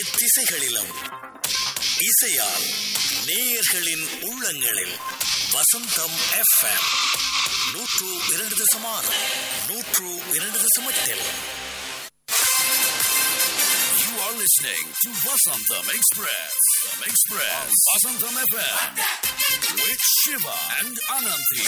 எத்திசைகளிலும் இசையால் நேயர்களின் உள்ளங்களில் வசந்தம் எஃப்எம் நூற்று இரண்டு தசம் ஆறு நூற்று இரண்டு தசம் எட்டில் You are listening to Vasantham Express. Express. Vasantham FM. With Shiva and Ananthi.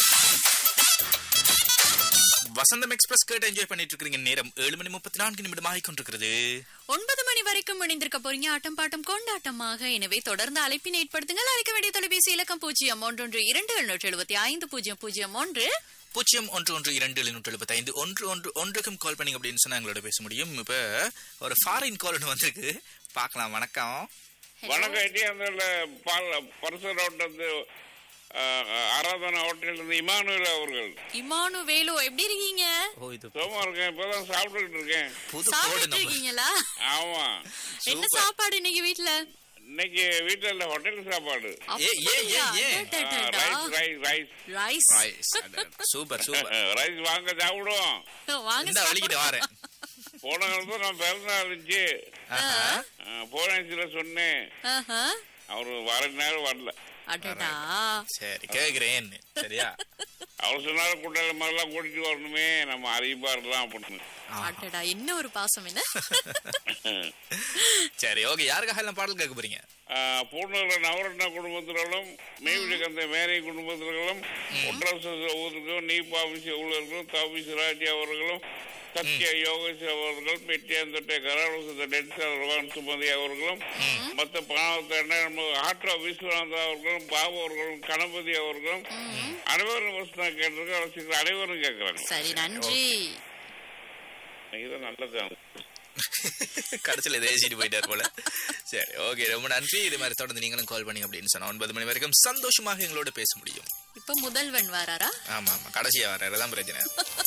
Vasantham express கேட்டு என்ஜாய் பண்ணிட்டு இருக்கிறீங்க நேரம் ஏழு மணி முப்பத்தி நான்கு நிமிடம் ஆகிக் கொண்டிருக்கிறது ஒன்பது மணி வரைக்கும் இணைந்திருக்க போறீங்க ஆட்டம் பாட்டம் கொண்டாட்டமாக எனவே தொடர்ந்து அழைப்பினை ஏற்படுத்துங்கள் அழைக்க வேண்டிய தொலைபேசி இலக்கம் பூஜ்ஜியம் ஒன்றொன்று இரண்டு எழுநூற்று எழுபத்தி ஐந்து பூஜ்ஜியம் பூஜ்ஜியம் ஒன்று பூஜ்ஜியம் ஒன்று ஒன்று இரண்டு எழுநூற்று எழுபத்தி ஐந்து ஒன்று ஒன்று ஒன்றுக்கும் கால் பண்ணீங்க அப்படின்னு சொன்னா எங்களோட பேச முடியும் இப்ப ஒரு ஃபாரின் கால் ஒன்று வந்திருக்கு பார்க்கலாம் வணக்கம் வணக்கம் இட்டி அந்த பரிசு ரோட் வந்து அஹ், ஆராதனா ஹோட்டல் இருந்து இமானுவேல் அவர்கள் இமானு வேலு எப்படி இருக்கீங்க ஓ இது சும்மா இருக்கேன் இப்பதான் சாப்பிட்டுக்கிட்டு இருக்கேன் புது கோடு சாப்பிட்டு நம்ம இருக்கீங்களா ஆமா என்ன சாப்பாடு இன்னைக்கு வீட்ல இன்னைக்கு வீட்டுல இல்ல ஹோட்டல் சாப்பாடு ஏ, ஏ, ஏ, ஏ. Rice rice rice rice Nice. Super super rice வாங்க சாப்பிடுவோம் வாங்க இந்த வழிக்கிட்டு வாரேன் போன காலத்துல நான் பிறந்த இருந்துச்சு ஆஹா. போனேசில சொன்னேன் ஆஹா. அவரு வர நேரம் வரல அடடா சரி கேக்குறேன் சரியா அவர் சொன்னாரு கூட்டாளி மாதிரிலாம் கூட்டிட்டு வரணுமே நம்ம அறிவிப்பா இருக்கலாம் அப்படின்னு அடடா என்ன ஒரு பாசம் என்ன சரி ஓகே யாருக்காக எல்லாம் பாடல் கேட்க போறீங்க பூர்ணூர்ல நவரத்ன குடும்பத்தினரும் மேவிடி கந்த மேரை குடும்பத்தினர்களும் ஒற்றரசு ஊருக்கும் நீபாமிசி ஊழர்களும் தாபி சிராஜி அவர்களும் சத்யா யோகேஷ் அவர்கள் பெட்டியாந்தொட்டை கராவசத்த டென்சர் ரவான் சுமதி அவர்களும் மற்ற பாவத்தை ஆட்டோ விஸ்வநாதா அவர்களும் பாபு அவர்களும் கணபதி அவர்களும் அனைவரும் வசனா கேட்டிருக்க ரசிகர்கள் அனைவரும் கேட்கிறாங்க சரி நன்றி இதுதான் நல்லது கடைசியில் தேசிட்டு போயிட்டார் போல சரி ஓகே ரொம்ப நன்றி இது மாதிரி தொடர்ந்து நீங்களும் கால் பண்ணி அப்படின்னு சொன்னா ஒன்பது மணி வரைக்கும் சந்தோஷமாக எங்களோட பேச முடியும் இப்ப முதல்வன் வராரா ஆமா ஆமா கடைசியா வர தான் பிரச்சனை